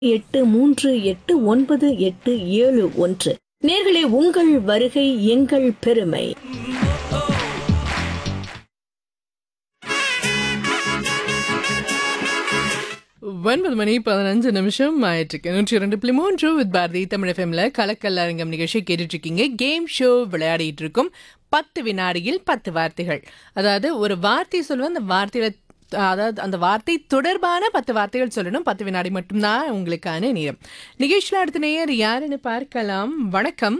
எட்டு மூன்று எட்டு ஒன்பது எட்டு ஏழு ஒன்று நேர்களே உங்கள் வருகை எங்கள் பெருமை ஒன்பது மணி பதினஞ்சு நிமிஷம் ஆயிட்டிருக்கு நூற்றி இரண்டு புள்ளி மூன்று வித் பாரதி தமிழ் எஃப்எம்ல கலக்கல் அரங்கம் நிகழ்ச்சி கேட்டுட்டு இருக்கீங்க கேம் ஷோ விளையாடிட்டு இருக்கும் பத்து வினாடியில் பத்து வார்த்தைகள் அதாவது ஒரு வார்த்தை சொல்லுவேன் அந்த வார்த்தையில அதாவது அந்த வார்த்தை தொடர்பான பத்து வார்த்தைகள் சொல்லணும் பத்து வினாடி மட்டும்தான் உங்களுக்கான நேரம் நிகழ்ச்சியில் அடுத்த நேயர் யாருன்னு பார்க்கலாம் வணக்கம்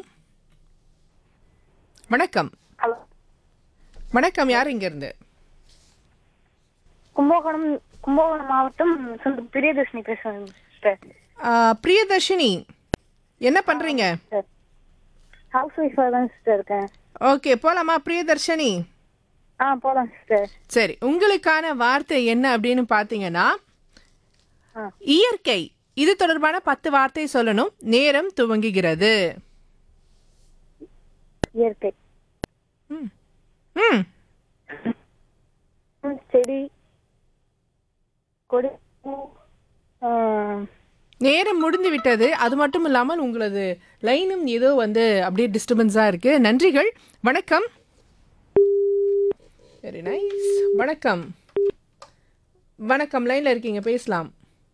வணக்கம் ஹலோ வணக்கம் யார் இங்க இருந்து கும்பகோணம் கும்பகோணம் மாவட்டம் சொந்த பிரியதர்ஷினி பேசுறேன் சிஸ்டர் ஆ, பிரியதர்ஷினி என்ன பண்றீங்க சார் ஹவுஸ் ஒய்ஃபாக தான் சிஸ்டர் இருக்கேன் ஓகே போலாமா பிரியதர்ஷினி ஆ போகலாம் சிஸ்டர் சரி உங்களுக்கான வார்த்தை என்ன அப்படின்னு பார்த்தீங்கன்னா ஆ. இயற்கை இது தொடர்பான பத்து வார்த்தை சொல்லணும் நேரம் துவங்குகிறது இயற்கை ம் ம், செடி கொடி பூ, ஆ, நேரம் முடிந்து விட்டது அது மட்டும் இல்லாமல் உங்களது லைனும் ஏதோ வந்து அப்படியே டிஸ்டர்பன்ஸாக இருக்கு நன்றிகள் வணக்கம் வெரி நைஸ் வணக்கம் வணக்கம் லைனில் இருக்கீங்க பேசலாம்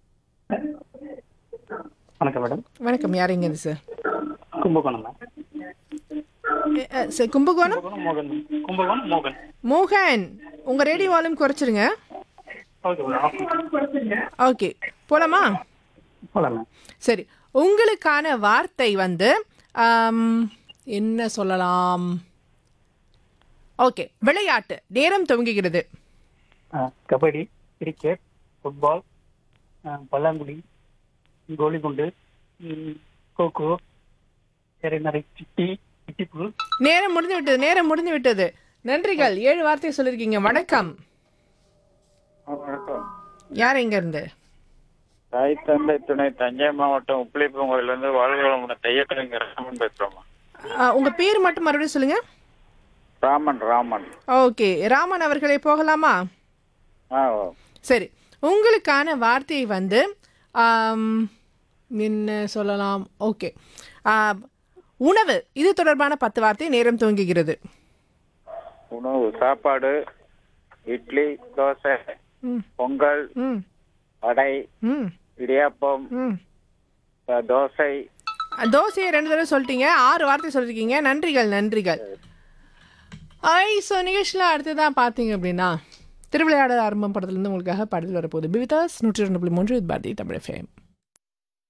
வணக்கம் மேடம் வணக்கம் யாருங்க இது சார் கும்பகோணம் மேம் எ- அ, சார் கும்பகோணம் கும்பகோணம் மோகன் கும்பகோணம் மோகன் மோகன் உங்க radio volume குறைச்சிருங்க okay madam okay போலாமா போகலாம் மேம் சரி உங்களுக்கான வார்த்தை வந்து ஆம், என்ன சொல்லலாம் ஓகே விளையாட்டு நேரம் துவங்குகிறது ஆ, கபடி கிரிக்கெட் ஃபுட்பால் ஆ, பல்லாங்குழி கோலிகுண்டு ம், கோகோ வேற நிறைய சிட்டி சிட்டிப்புல் நேரம் முடிந்து விட்டது நேரம் முடிந்து விட்டது நன்றிகள் ஏழு வார்த்தை சொல்லியிருக்கீங்க வணக்கம் வணக்கம் யார் எங்க இருந்து தாய் தந்தை துணை தஞ்சை மாவட்டம் உப்பிலிப்பூங்கோயில இருந்து வாழ்வளமுன தையக்கலைஞர் ராமன் பேசுறோமா ஆ, உங்க பேர் மட்டும் மறுபடியும் சொல்லுங்க ராமன் ராமன் ஓகே ராமன் அவர்களே போகலாமா ஆ சரி உங்களுக்கான வார்த்தை வந்து ஆம், என்ன சொல்லலாம் ஓகே ஆம், உணவு இது தொடர்பான பத்து வார்த்தை நேரம் துவங்குகிறது உணவு சாப்பாடு இட்லி தோசை ம் பொங்கல் ம் வடை ம் இடியாப்பம் ம் அஹ், தோசை தோசையை ரெண்டு தடவை சொல்லிட்டீங்க ஆறு வார்த்தை சொல்லியிருக்கீங்க நன்றிகள் நன்றிகள் ஐ ஸோ நிகழ்ச்சியில் அடுத்ததான் பார்த்தீங்க அப்படின்னா திருவிளையாடல் ஆரம்பம் படத்துலேருந்து உங்களுக்காக பாடல் வரப்போகுது பிவிதாஸ் நூற்றி ரெண்டு புள்ளி மூன்று இது பாரதி தமிழ் ஃபேம்